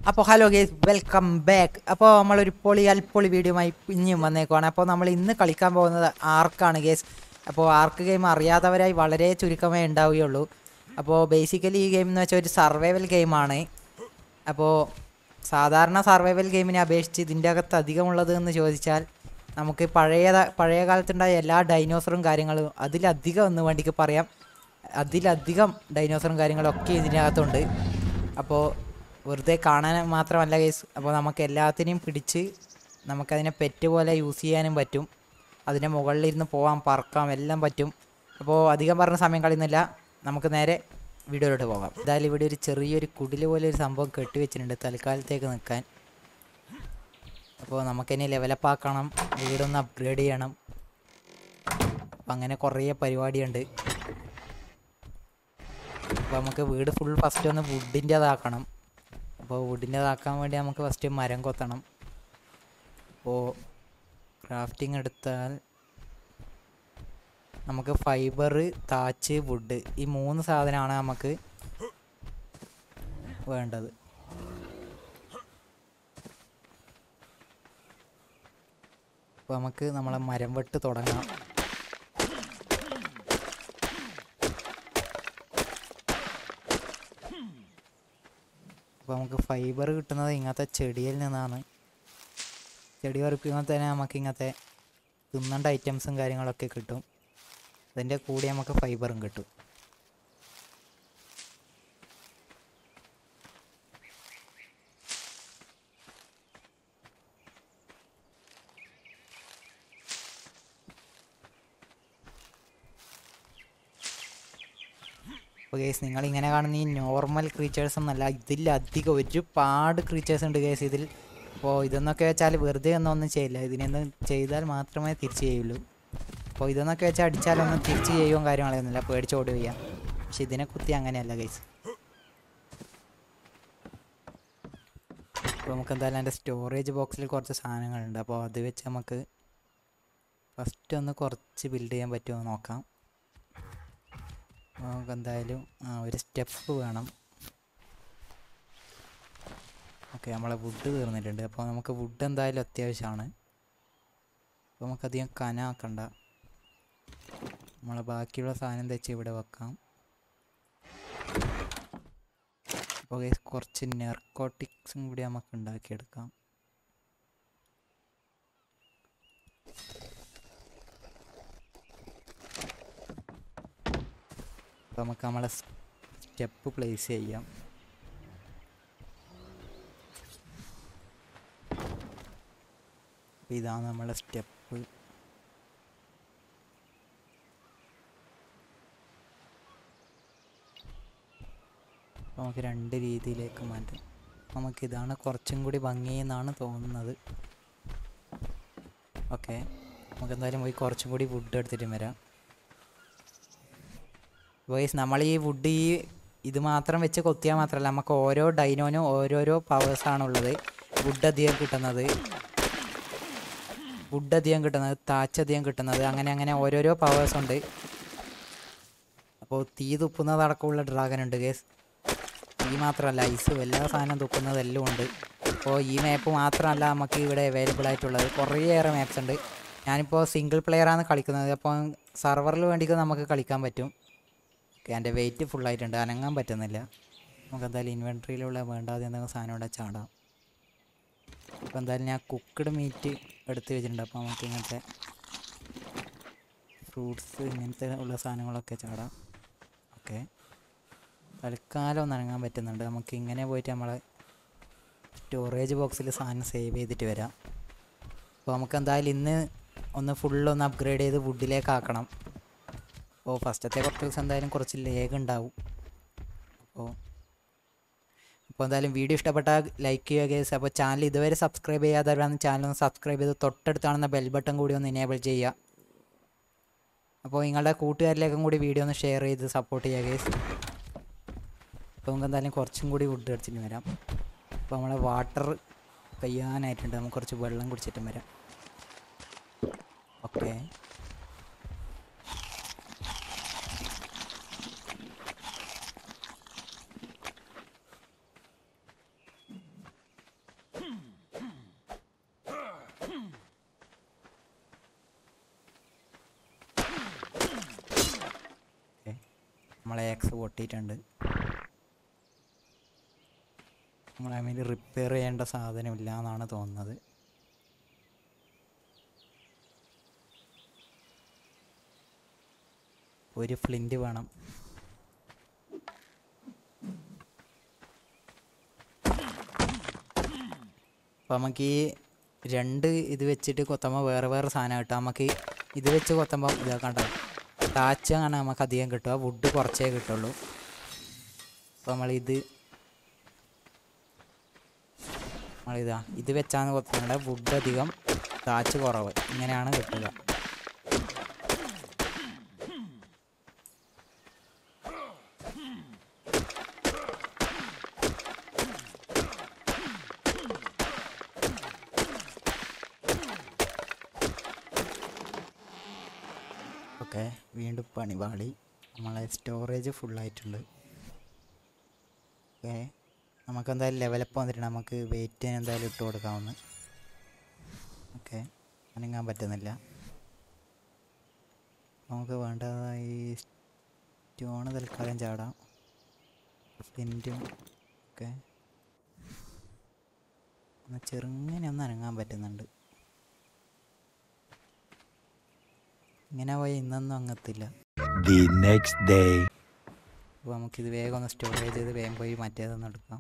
അപ്പോൾ hello guys welcome back അപ്പോൾ നമ്മളൊരു പൊളി അൽപ്പൊളി വീഡിയോയുമായി ഇനിയും വന്നേക്കുവാണ് അപ്പോൾ നമ്മൾ ഇന്ന് കളിക്കാൻ പോകുന്നത് ആർക്കാണ് ഗേസ് അപ്പോൾ ആർക്ക് ഗെയിം അറിയാത്തവരായി വളരെ ചുരുക്കമേ ഉണ്ടാവുകയുള്ളൂ അപ്പോൾ ബേസിക്കലി ഈ ഗെയിം എന്ന് വെച്ചാൽ ഒരു സർവൈവൽ ഗെയിമാണ് അപ്പോൾ സാധാരണ സർവൈവൽ ഗെയിമിനെ അപേക്ഷിച്ച് ഇതിൻ്റെ അകത്ത് അധികമുള്ളത് എന്ന് ചോദിച്ചാൽ നമുക്ക് പഴയ പഴയ കാലത്തുണ്ടായ എല്ലാ ഡൈനോസറും കാര്യങ്ങളും അതിലധികം എന്ന് വേണ്ടിക്ക് പറയാം അതിലധികം ഡൈനോസറും കാര്യങ്ങളും ഒക്കെ ഇതിനകത്തുണ്ട് അപ്പോൾ വെറുതെ കാണാൻ മാത്രമല്ല കേസ് അപ്പോൾ നമുക്ക് എല്ലാത്തിനെയും പിടിച്ച് നമുക്കതിനെ പെറ്റ് പോലെ യൂസ് ചെയ്യാനും പറ്റും അതിൻ്റെ മുകളിലിരുന്ന് പോകാം പറക്കാം എല്ലാം പറ്റും അപ്പോൾ അധികം പറഞ്ഞ സമയം കളയുന്നില്ല നമുക്ക് നേരെ വീഡിയോയിലോട്ട് പോകാം എന്തായാലും ഇവിടെ ഒരു ചെറിയൊരു കുടിൽ പോലെ ഒരു സംഭവം കെട്ടിവെച്ചിട്ടുണ്ട് തൽക്കാലത്തേക്ക് നിൽക്കാൻ അപ്പോൾ നമുക്കിനി ലെവലപ്പ് ആക്കണം വീടൊന്ന് അപ്ഗ്രേഡ് ചെയ്യണം അപ്പം അങ്ങനെ കുറേ പരിപാടിയുണ്ട് അപ്പോൾ നമുക്ക് വീട് ഫുൾ ഫസ്റ്റ് ഒന്ന് വുഡിൻ്റെതാക്കണം അപ്പോൾ വുഡിൻ്റെതാക്കാൻ വേണ്ടി നമുക്ക് ഫസ്റ്റ് മരം കൊത്തണം അപ്പോൾ ക്രാഫ്റ്റിംഗ് എടുത്താൽ നമുക്ക് ഫൈബർ താച്ച് വുഡ് ഈ മൂന്ന് സാധനമാണ് നമുക്ക് വേണ്ടത് അപ്പോൾ നമുക്ക് നമ്മളെ മരം വെട്ട് തുടങ്ങാം അപ്പോൾ നമുക്ക് ഫൈബർ കിട്ടുന്നത് ഇങ്ങനത്തെ ചെടിയിൽ നിന്നാണ് ചെടി പറിക്കുമ്പോൾ തന്നെ നമുക്ക് ഇങ്ങനത്തെ തിന്നേണ്ട ഐറ്റംസും കാര്യങ്ങളൊക്കെ കിട്ടും അതിൻ്റെ കൂടെ നമുക്ക് ഫൈബറും കിട്ടും അപ്പോൾ കേസ് നിങ്ങൾ ഇങ്ങനെ കാണുന്ന ഈ നോർമൽ ക്രീച്ചേഴ്സ് ഒന്നല്ല ഇതിലധികം ഒരുപാട് ക്രീച്ചേഴ്സ് ഉണ്ട് കേസ് ഇതിൽ അപ്പോൾ ഇതെന്നൊക്കെ വെച്ചാൽ വെറുതെ ഒന്നും ഒന്നും ചെയ്യില്ല ഇതിനൊന്നും ചെയ്താൽ മാത്രമേ തിരിച്ച് ചെയ്യുള്ളൂ അപ്പോൾ ഇതെന്നൊക്കെ വെച്ചാൽ അടിച്ചാലൊന്നും തിരിച്ച് ചെയ്യുകയും കാര്യങ്ങളൊന്നുമില്ല പേടിച്ച് ഓടുക ചെയ്യാം പക്ഷെ ഇതിനെ കുത്തി അങ്ങനെയല്ല കേസ് അപ്പോൾ നമുക്ക് എന്തായാലും എൻ്റെ സ്റ്റോറേജ് ബോക്സിൽ കുറച്ച് സാധനങ്ങളുണ്ട് അപ്പോൾ അത് വെച്ച് നമുക്ക് ഫസ്റ്റ് ഒന്ന് കുറച്ച് ബിൽഡ് ചെയ്യാൻ പറ്റുമോ എന്ന് നോക്കാം നമുക്ക് എന്തായാലും ആ, ഒരു സ്റ്റെപ്പ് വേണം ഓക്കെ നമ്മളെ വുഡ് തീർന്നിട്ടുണ്ട് അപ്പോൾ നമുക്ക് വുഡ് എന്തായാലും അത്യാവശ്യമാണ് അപ്പോൾ നമുക്കധികം കനാക്കണ്ട നമ്മളെ ബാക്കിയുള്ള സാധനം തെച്ച് ഇവിടെ വെക്കാം അപ്പോൾ guys കുറച്ച് നെർക്കോട്ടിക്സും കൂടി നമുക്ക് ഉണ്ടാക്കിയെടുക്കാം അപ്പോൾ നമുക്ക് നമ്മളെ സ്റ്റെപ്പ് പ്ലേസ് ചെയ്യാം അപ്പോൾ ഇതാണ് നമ്മളെ സ്റ്റെപ്പ് അപ്പോൾ നമുക്ക് രണ്ട് രീതിയിലേക്ക് മാറ്റാം നമുക്കിതാണ് കുറച്ചും കൂടി ഭംഗി എന്നാണ് തോന്നുന്നത് ഓക്കെ നമുക്ക് എന്തായാലും പോയി കുറച്ചും കൂടി വുഡ് എടുത്തിട്ട് വരാം വോയിസ് നമ്മൾ ഈ വുഡ് ഈ ഇത് മാത്രം വെച്ച് കൊത്തിയാൽ മാത്രമല്ല നമുക്ക് ഓരോ ഡൈനോനും ഓരോരോ പവേഴ്സാണുള്ളത് വുഡ് അധികം കിട്ടുന്നത് വുഡ് അധികം കിട്ടുന്നത് താച്ച് അധികം കിട്ടുന്നത് അങ്ങനെ അങ്ങനെ ഓരോരോ പവേഴ്സ് ഉണ്ട് അപ്പോൾ തീ തുപ്പുന്നതടക്കമുള്ള ഡ്രാഗൺ ഉണ്ട് കേസ് തീ മാത്രമല്ല ഐസ് എല്ലാ സാധനം തുപ്പുന്നതെല്ലാം ഉണ്ട് അപ്പോൾ ഈ മാപ്പ് മാത്രമല്ല നമുക്ക് ഇവിടെ അവൈലബിൾ ആയിട്ടുള്ളത് കുറേയേറെ മാപ്സ് ഉണ്ട് ഞാനിപ്പോൾ സിംഗിൾ പ്ലെയറാണ് കളിക്കുന്നത് അപ്പോൾ സർവറിൽ വേണ്ടിയിട്ട് നമുക്ക് കളിക്കാൻ പറ്റും ഓക്കെ എൻ്റെ വെയിറ്റ് ഫുള്ളായിട്ടുണ്ട് അനങ്ങാൻ പറ്റുന്നില്ല നമുക്ക് എന്തായാലും ഇൻവെൻട്രിയിലുള്ള വേണ്ടാതെ എന്തെങ്കിലും സാധനം ഇവിടെ ചാടാം അപ്പോൾ എന്തായാലും ഞാൻ കുക്കഡ് മീറ്റ് എടുത്ത് വെച്ചിട്ടുണ്ട് അപ്പോൾ നമുക്ക് ഇങ്ങനത്തെ ഫ്രൂട്ട്സ് ഇങ്ങനത്തെ ഉള്ള സാധനങ്ങളൊക്കെ ചാടാം ഓക്കെ തൽക്കാലം ഒന്ന് അനങ്ങാൻ പറ്റുന്നുണ്ട് നമുക്ക് ഇങ്ങനെ പോയിട്ട് നമ്മളെ സ്റ്റോറേജ് ബോക്സിൽ സാധനം സേവ് ചെയ്തിട്ട് വരാം അപ്പോൾ നമുക്ക് എന്തായാലും ഇന്ന് ഒന്ന് ഫുള്ളൊന്ന് അപ്ഗ്രേഡ് ചെയ്ത് വുഡിലേക്ക് ആക്കണം അപ്പോൾ ഫസ്റ്റത്തെ കുറച്ച് ദിവസം എന്തായാലും കുറച്ച് ലേഗ് ഉണ്ടാവും അപ്പോൾ അപ്പോൾ എന്തായാലും വീഡിയോ ഇഷ്ടപ്പെട്ടാൽ ലൈക്ക് ചെയ്യുക ഗേസ് അപ്പോൾ ചാനൽ ഇതുവരെ സബ്സ്ക്രൈബ് ചെയ്യാത്തവരാണ് ചാനൽ ഒന്ന് സബ്സ്ക്രൈബ് ചെയ്ത് തൊട്ടടുത്താണെന്ന ബെൽ ബട്ടൺ കൂടി ഒന്ന് ഇനേബിൾ ചെയ്യുക അപ്പോൾ നിങ്ങളുടെ കൂട്ടുകാരിലേക്കും കൂടി വീഡിയോ ഒന്ന് ഷെയർ ചെയ്ത് സപ്പോർട്ട് ചെയ്യുക ഗേസ് അപ്പോൾ നമുക്ക് എന്തായാലും കുറച്ചും കൂടി വുഡ് അടിച്ചിട്ട് വരാം അപ്പോൾ നമ്മളെ വാട്ടർ കഴിയാനായിട്ടുണ്ട് നമുക്ക് കുറച്ച് വെള്ളം കുടിച്ചിട്ടും വരാം ഓക്കെ നമ്മളെ എക്സ് പൊട്ടിയിട്ടുണ്ട് നമ്മളെ അതിൽ റിപ്പയർ ചെയ്യേണ്ട സാധനമില്ല എന്നാണ് തോന്നുന്നത് ഒരു ഫ്ലിൻറ്റ് വേണം അപ്പോൾ നമുക്ക് ഈ രണ്ട് ഇത് വെച്ചിട്ട് കൊത്തുമ്പോൾ വേറെ വേറെ സാധനം കിട്ടും നമുക്ക് ഇത് വെച്ച് കൊത്തുമ്പോൾ ഇതാ കണ്ടോ താച്ച് അങ്ങനെ നമുക്ക് അധികം കിട്ടുക വുഡ് കുറച്ചേ കിട്ടുള്ളൂ അപ്പോൾ നമ്മളിത് നമ്മളിതാ ഇത് വെച്ചാണ് കൊത്തുന്നത് വുഡ് അധികം താച്ച് കുറവ് ഇങ്ങനെയാണ് കിട്ടുക ഓക്കെ വീണ്ടും പണിപാളി നമ്മളെ സ്റ്റോറേജ് ഫുള്ളായിട്ടുണ്ട് ഓക്കെ നമുക്ക് എന്തായാലും ലെവലപ്പ് വന്നിട്ടുണ്ട് നമുക്ക് വെയിറ്റ് എന്തായാലും ഇട്ട് കൊടുക്കാവുന്ന ഓക്കെ അനങ്ങാൻ പറ്റുന്നില്ല നമുക്ക് വേണ്ടതായി സ്റ്റോണ് തൽക്കാലം ചാടാം ഫ്ലിൻറ്റും ഒക്കെ ഒന്ന് ചെറുങ്ങനെ ഒന്ന് അനങ്ങാൻ പറ്റുന്നുണ്ട് ഇങ്ങനെ പോയി ഇന്നൊന്നും അങ്ങത്തില്ല The next day. അപ്പോൾ നമുക്കിത് വേഗം ഒന്ന് സ്റ്റോറേജ് ചെയ്ത് വേഗം പോയി മറ്റേതൊന്ന് എടുക്കാം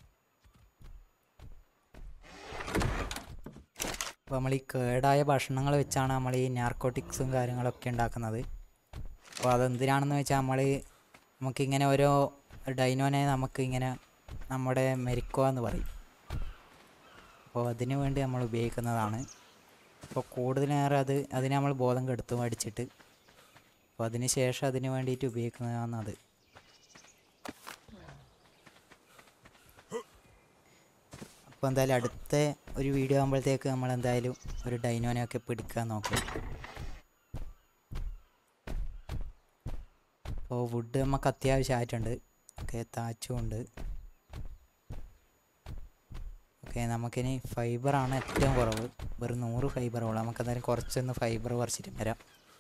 അപ്പോൾ നമ്മൾ ഈ കേടായ ഭക്ഷണങ്ങൾ വെച്ചാണ് നമ്മൾ ഈ നാർക്കോട്ടിക്സും കാര്യങ്ങളൊക്കെ ഉണ്ടാക്കുന്നത് അപ്പോൾ അതെന്തിനാണെന്ന് വെച്ചാൽ നമ്മൾ നമുക്കിങ്ങനെ ഓരോ ഡൈനോനെ നമുക്ക് ഇങ്ങനെ നമ്മുടെ മെരിക്കോ എന്ന് പറയും അപ്പോൾ അതിനു വേണ്ടി നമ്മൾ ഉപയോഗിക്കുന്നതാണ് അപ്പോൾ കൂടുതലേറെ അത് അതിന് നമ്മൾ ബോധം കെടുത്തും അടിച്ചിട്ട് അപ്പോൾ അതിന് ശേഷം അതിന് വേണ്ടിയിട്ട് ഉപയോഗിക്കുന്നതാണ് അത് അപ്പോൾ എന്തായാലും അടുത്ത ഒരു വീഡിയോ ആകുമ്പോഴത്തേക്ക് നമ്മൾ എന്തായാലും ഒരു ഡൈനോനെയൊക്കെ പിടിക്കാൻ നോക്കും അപ്പോൾ വുഡ് നമുക്ക് അത്യാവശ്യമായിട്ടുണ്ട് ഓക്കെ താച്ചും ഉണ്ട് ഓക്കെ നമുക്കിനി ഫൈബറാണ് ഏറ്റവും കുറവ് വെറും നൂറ് ഫൈബറുള്ളൂ നമുക്ക് എന്തായാലും കുറച്ചൊന്ന് ഫൈബർ പറിച്ചിട്ട് വരാം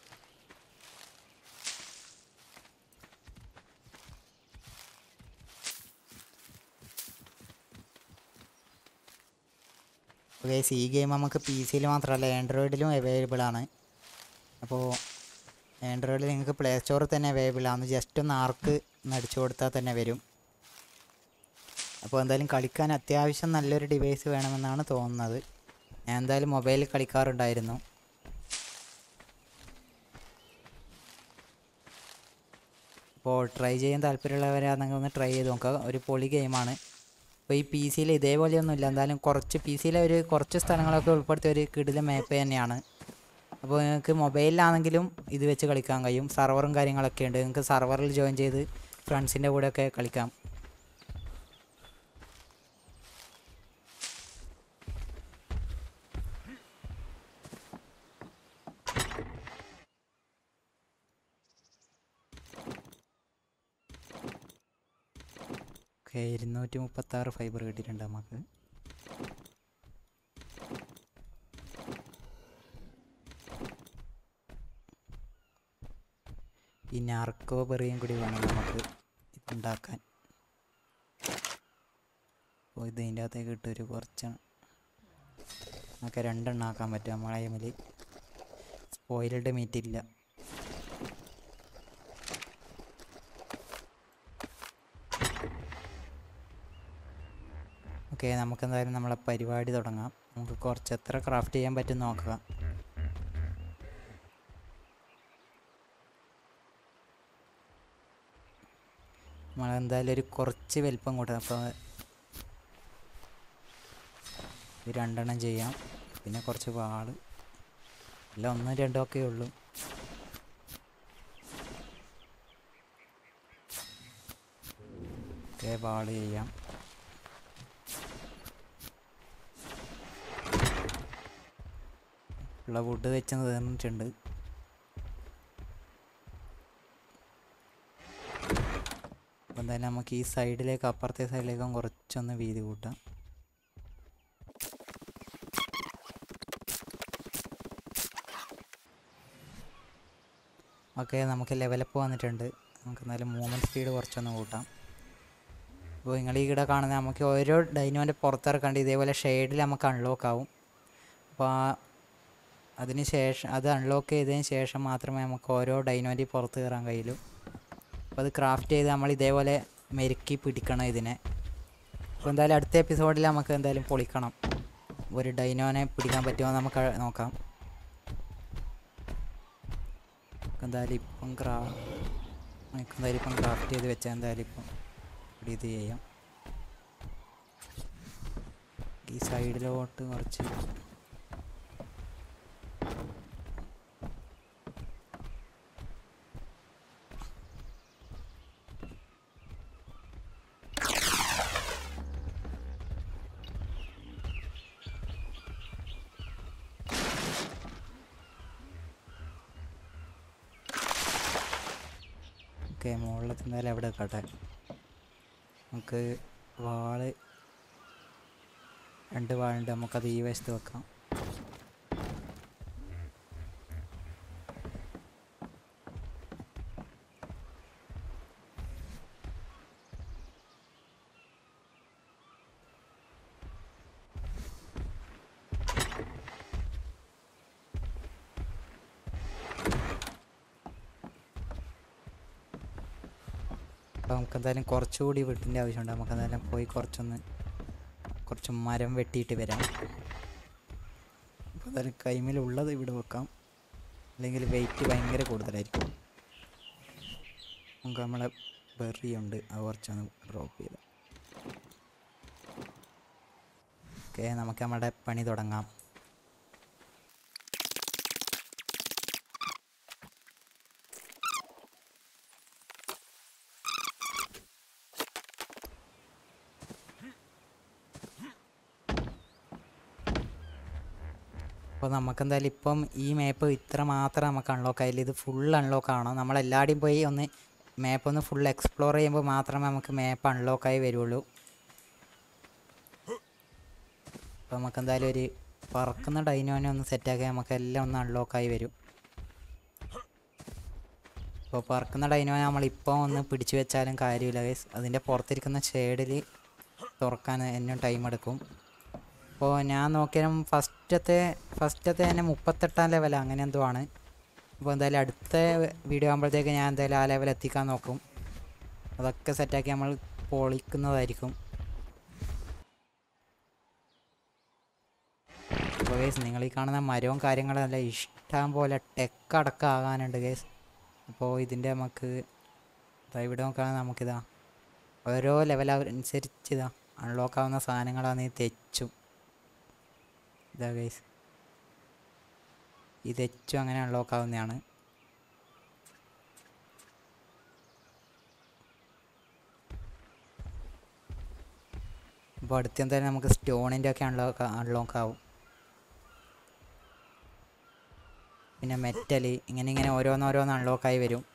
ഓക്കെ ഈ ഗെയിം നമുക്ക് പി സിയിൽ മാത്രമല്ല ആൻഡ്രോയിഡിലും അവൈലബിൾ ആണ് അപ്പോൾ ആൻഡ്രോയിഡിൽ നിങ്ങൾക്ക് പ്ലേ സ്റ്റോറിൽ തന്നെ അവൈലബിൾ ആണ് ജസ്റ്റ് ഒന്ന് ആർക്ക് അടിച്ചു കൊടുത്താൽ തന്നെ വരും അപ്പോൾ എന്തായാലും കളിക്കാൻ അത്യാവശ്യം നല്ലൊരു ഡിവൈസ് വേണമെന്നാണ് തോന്നുന്നത് ഞാൻ എന്തായാലും മൊബൈലിൽ കളിക്കാറുണ്ടായിരുന്നു അപ്പോൾ ട്രൈ ചെയ്യാൻ താല്പര്യമുള്ളവരാണെങ്കിൽ ഒന്ന് ട്രൈ ചെയ്ത് നോക്കുക ഒരു പൊളി ഗെയിമാണ് അപ്പോൾ ഈ പി സിയിൽ ഇതേപോലെയൊന്നുമില്ല എന്തായാലും കുറച്ച് പി സിയിലെ ഒരു കുറച്ച് സ്ഥലങ്ങളൊക്കെ ഉൾപ്പെടുത്തിയ ഒരു കിടില മാപ്പ് തന്നെയാണ് അപ്പോൾ നിങ്ങൾക്ക് മൊബൈലിലാണെങ്കിലും ഇത് വെച്ച് കളിക്കാൻ കഴിയും സർവറും കാര്യങ്ങളൊക്കെ ഉണ്ട് നിങ്ങൾക്ക് സർവറിൽ ജോയിൻ ചെയ്ത് ഫ്രണ്ട്സിൻ്റെ കൂടെയൊക്കെ കളിക്കാം ഓക്കെ ഇരുന്നൂറ്റി മുപ്പത്താറ് ഫൈബർ കിട്ടിയിട്ടുണ്ട് നമുക്ക് ഈ നാർക്കോ ബെറിയും കൂടി വേണം നമുക്ക് ഇതുണ്ടാക്കാൻ അപ്പോൾ ഇത് ഇതിൻ്റെ അകത്തേക്ക് ഇട്ടൊരു കുറച്ച് നമുക്ക് രണ്ടെണ്ണം ആക്കാൻ പറ്റും നമ്മളെ ടൈമിൽ സ്പോയിൽഡ് മീറ്റ് ഇല്ല ഓക്കെ നമുക്ക് എന്തായാലും നമ്മളെ പരിപാടി തുടങ്ങാം നമുക്ക് കുറച്ച് എത്ര ക്രാഫ്റ്റ് ചെയ്യാൻ പറ്റും നോക്കുക നമ്മളെന്തായാലും ഒരു കുറച്ച് വലിപ്പം കൂട്ടാം അപ്പോൾ ഇത് രണ്ടെണ്ണം ചെയ്യാം പിന്നെ കുറച്ച് വാള് എല്ലാം ഒന്നും രണ്ടും ഒക്കെ ഉള്ളൂ ഓക്കെ വാള് ചെയ്യാം ഉള്ള വുഡ് വെച്ച് തീർന്നിട്ടുണ്ട് അപ്പോൾ എന്തായാലും നമുക്ക് ഈ സൈഡിലേക്ക് അപ്പുറത്തെ സൈഡിലേക്കും കുറച്ചൊന്ന് വീതി കൂട്ടാം ഓക്കെ നമുക്ക് ലെവലപ്പ് വന്നിട്ടുണ്ട് നമുക്ക് എന്തായാലും മൂവ്മെൻറ്റ് സ്പീഡ് കുറച്ചൊന്ന് കൂട്ടാം അപ്പോൾ നിങ്ങൾ ഈ ഇവിടെ കാണുന്ന നമുക്ക് ഓരോ ഡൈനോൻ്റെ പുറത്തിറക്കാണ്ട് ഇതേപോലെ ഷെയ്ഡിൽ നമുക്ക് അൺലോക്ക് ആവും അപ്പോൾ ആ അതിന് ശേഷം അത് അൺലോക്ക് ചെയ്തതിന് ശേഷം മാത്രമേ നമുക്ക് ഓരോ ഡൈനോൻ്റെ പുറത്ത് കയറാൻ കഴിയുള്ളൂ അപ്പോൾ അത് ക്രാഫ്റ്റ് ചെയ്ത് നമ്മൾ ഇതേപോലെ മെരുക്കി പിടിക്കണം ഇതിനെ അപ്പോൾ എന്തായാലും അടുത്ത എപ്പിസോഡിൽ നമുക്ക് എന്തായാലും പൊളിക്കണം ഒരു ഡൈനോനെ പിടിക്കാൻ പറ്റുമോ എന്ന് നമുക്ക് നോക്കാം നമുക്ക് എന്തായാലും ഇപ്പം ക്രാ നമുക്ക് എന്തായാലും ഇപ്പം ക്രാഫ്റ്റ് ചെയ്ത് വെച്ചാൽ എന്തായാലും ഇപ്പം ഇവിടെ ഇത് ചെയ്യാം ഈ സൈഡിലോട്ട് കുറച്ച് ഓക്കെ മുകളിലത്തെ എന്തായാലും എവിടെ കട്ടെ നമുക്ക് വാള് രണ്ട് വാളുണ്ട് നമുക്കത് ഈ വശത്ത് വെക്കാം അപ്പോൾ നമുക്ക് എന്തായാലും കുറച്ചുകൂടി വീട്ടിൻ്റെ ആവശ്യമുണ്ട് നമുക്ക് എന്തായാലും പോയി കുറച്ചൊന്ന് കുറച്ച് മരം വെട്ടിയിട്ട് വരാം അപ്പോൾ എന്തായാലും കൈമിലുള്ളത് ഇവിടെ വെക്കാം അല്ലെങ്കിൽ വെയിറ്റ് ഭയങ്കര കൂടുതലായിരിക്കും നമുക്ക് നമ്മളെ ബെറി ഉണ്ട് അത് കുറച്ചൊന്ന് ഡ്രോപ്പ് ചെയ്ത് ഓക്കെ നമുക്ക് നമ്മുടെ പണി തുടങ്ങാം അപ്പോൾ നമുക്ക് എന്തായാലും ഇപ്പം ഈ മാപ്പ് ഇത്ര മാത്രം നമുക്ക് അൺലോക്ക് ആയില്ല ഇത് ഫുൾ അൺലോക്ക് ആവണം നമ്മൾ എല്ലാവരുടെയും പോയി ഒന്ന് മാപ്പ് ഒന്ന് ഫുൾ എക്സ്പ്ലോർ ചെയ്യുമ്പോൾ മാത്രമേ നമുക്ക് മാപ്പ് അൺലോക്ക് ആയി വരുള്ളൂ അപ്പോൾ നമുക്ക് എന്തായാലും ഒരു പറക്കുന്ന ഡൈനോനെ ഒന്ന് സെറ്റാക്കി നമുക്ക് എല്ലാം ഒന്ന് അൺലോക്ക് ആയി വരും അപ്പോൾ പറക്കുന്ന ഡൈനോനെ നമ്മളിപ്പോൾ ഒന്ന് പിടിച്ചു വെച്ചാലും കാര്യമില്ല ഗൈസ് അതിൻ്റെ പുറത്തിരിക്കുന്ന ഷേഡിൽ തുറക്കാൻ എന്നും ടൈം എടുക്കും അപ്പോൾ ഞാൻ നോക്കിയാലും ഫസ്റ്റത്തെ ഫസ്റ്റത്തെ തന്നെ മുപ്പത്തെട്ടാം ലെവൽ അങ്ങനെ എന്തോ ആണ് അപ്പോൾ എന്തായാലും അടുത്ത വീഡിയോ ആകുമ്പോഴത്തേക്ക് ഞാൻ എന്തായാലും ആ ലെവൽ എത്തിക്കാൻ നോക്കും അതൊക്കെ സെറ്റാക്കി നമ്മൾ പൊളിക്കുന്നതായിരിക്കും അപ്പോൾ ഗേസ് നിങ്ങൾ ഈ കാണുന്ന മരവും കാര്യങ്ങളും നല്ല ഇഷ്ടം പോലെ ടെക്കടക്കം ആകാനുണ്ട് ഗേസ് അപ്പോൾ ഇതിൻ്റെ നമുക്ക് ദാ ഇവിടെ നോക്കുകയാണെങ്കിൽ നമുക്കിതാ ഓരോ ലെവൽ അനുസരിച്ച് ഇതാ അൺലോക്ക് ആവുന്ന സാധനങ്ങളാണ് ഈ തെച്ചും ഇതാ ഗൈസ് ഈ തെച്ചും അങ്ങനെ അൺലോക്ക് ആവുന്നതാണ് അപ്പോൾ അടുത്ത് എന്തായാലും നമുക്ക് സ്റ്റോണിൻ്റെ ഒക്കെ അൺലോക്ക് അൺലോക്ക് ആവും പിന്നെ മെറ്റൽ ഇങ്ങനെ ഇങ്ങനെ ഓരോന്നോരോന്ന് അൺലോക്കായി വരും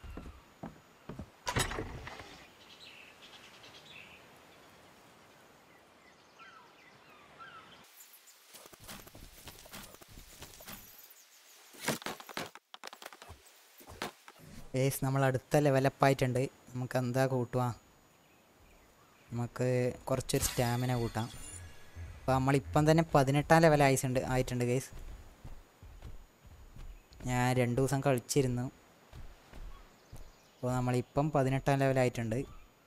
ഏസ് നമ്മൾ അടുത്ത ലെവലപ്പ് ആയിട്ടുണ്ട് നമുക്ക് എന്താ കൂട്ടുക നമുക്ക് കുറച്ചൊരു സ്റ്റാമിന കൂട്ടാം അപ്പോൾ നമ്മളിപ്പം തന്നെ പതിനെട്ടാം ലെവൽ ആയിട്ടുണ്ട് ആയിട്ടുണ്ട് ഗൈസ് ഞാൻ രണ്ട് ദിവസം കളിച്ചിരുന്നു അപ്പോൾ നമ്മളിപ്പം പതിനെട്ടാം ലെവലായിട്ടുണ്ട്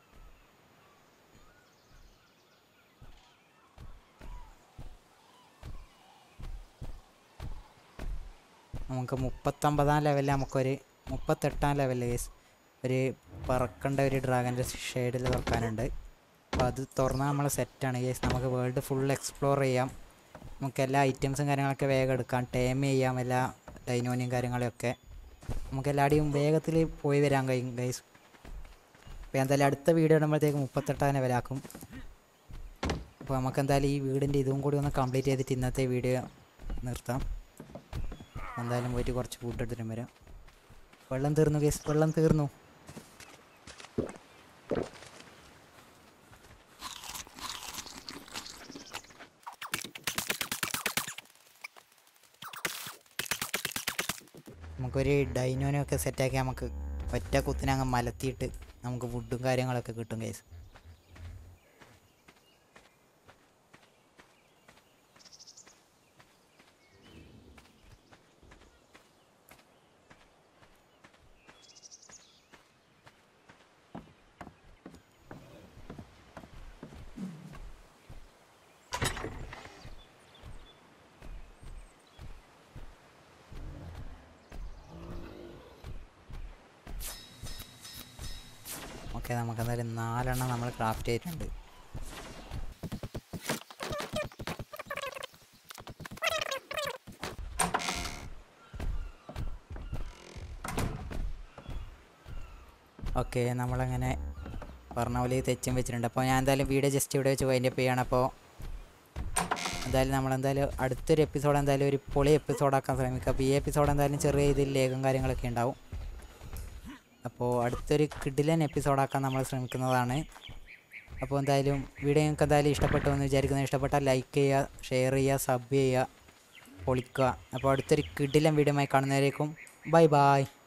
നമുക്ക് മുപ്പത്തൊമ്പതാം ലെവലിൽ നമുക്കൊരു മുപ്പത്തെട്ടാം ലെവലിൽ കേസ് ഒരു പറക്കേണ്ട ഒരു ഡ്രാഗൻ്റെ ഷെയ്ഡിൽ തുറക്കാനുണ്ട് അപ്പോൾ അത് തുറന്നാൽ നമ്മൾ സെറ്റാണ് കേസ് നമുക്ക് വേൾഡ് ഫുൾ എക്സ്പ്ലോർ ചെയ്യാം നമുക്ക് എല്ലാ ഐറ്റംസും കാര്യങ്ങളൊക്കെ വേഗം എടുക്കാം ടേം ചെയ്യാം എല്ലാ ഡൈനോനിയും കാര്യങ്ങളൊക്കെ നമുക്ക് എല്ലാവരുടെയും വേഗത്തിൽ പോയി വരാൻ കഴിയും ഗൈസ് അപ്പോൾ എന്തായാലും അടുത്ത വീഡിയോ ഇടുമ്പോഴത്തേക്ക് മുപ്പത്തെട്ടാം ലെവലാക്കും അപ്പോൾ നമുക്ക് എന്തായാലും ഈ വീടിൻ്റെ ഇതും കൂടി ഒന്ന് കംപ്ലീറ്റ് ചെയ്തിട്ട് ഇന്നത്തെ വീഡിയോ നിർത്താം എന്തായാലും പോയിട്ട് കുറച്ച് ഫുഡ് എടുത്തിട്ടും വരാം വെള്ളം തീർന്നു ഗേസ് വെള്ളം തീർന്നു നമുക്കൊരു ഡൈനോനൊക്കെ സെറ്റാക്കി നമുക്ക് ഒറ്റ കുത്തിനെ അങ്ങ് മലത്തിയിട്ട് നമുക്ക് വുഡും കാര്യങ്ങളൊക്കെ കിട്ടും കേസ് ഓക്കെ നമുക്ക് എന്തായാലും നാലെണ്ണം നമ്മൾ ക്രാഫ്റ്റ് ചെയ്തിട്ടുണ്ട് ഓക്കെ നമ്മളങ്ങനെ പറഞ്ഞ പോലെ തെച്ചും വെച്ചിട്ടുണ്ട് അപ്പോൾ ഞാൻ എന്തായാലും വീഡിയോ ജസ്റ്റ് ഇവിടെ വെച്ച് വൈൻഡപ്പ് ചെയ്യണം അപ്പോൾ എന്തായാലും നമ്മളെന്തായാലും അടുത്തൊരു എപ്പിസോഡ് എന്തായാലും ഒരു പൊളി എപ്പിസോഡാക്കാൻ ശ്രമിക്കുക അപ്പോൾ ഈ എപ്പിസോഡ് എന്തായാലും ചെറിയ ഇതിൽ ലേഖം കാര്യങ്ങളൊക്കെ ഉണ്ടാവും അപ്പോൾ അടുത്തൊരു കിഡിലൻ എപ്പിസോഡാക്കാൻ നമ്മൾ ശ്രമിക്കുന്നതാണ് അപ്പോൾ എന്തായാലും വീഡിയോ നിങ്ങൾക്ക് എന്തായാലും ഇഷ്ടപ്പെട്ടു എന്ന് വിചാരിക്കുന്നു ഇഷ്ടപ്പെട്ടാൽ ലൈക്ക് ചെയ്യുക ഷെയർ ചെയ്യുക സബ് ചെയ്യുക പൊളിക്കുക അപ്പോൾ അടുത്തൊരു കിഡിലൻ വീഡിയോ ആയി കാണുന്നവരേക്കും ബൈ ബായ്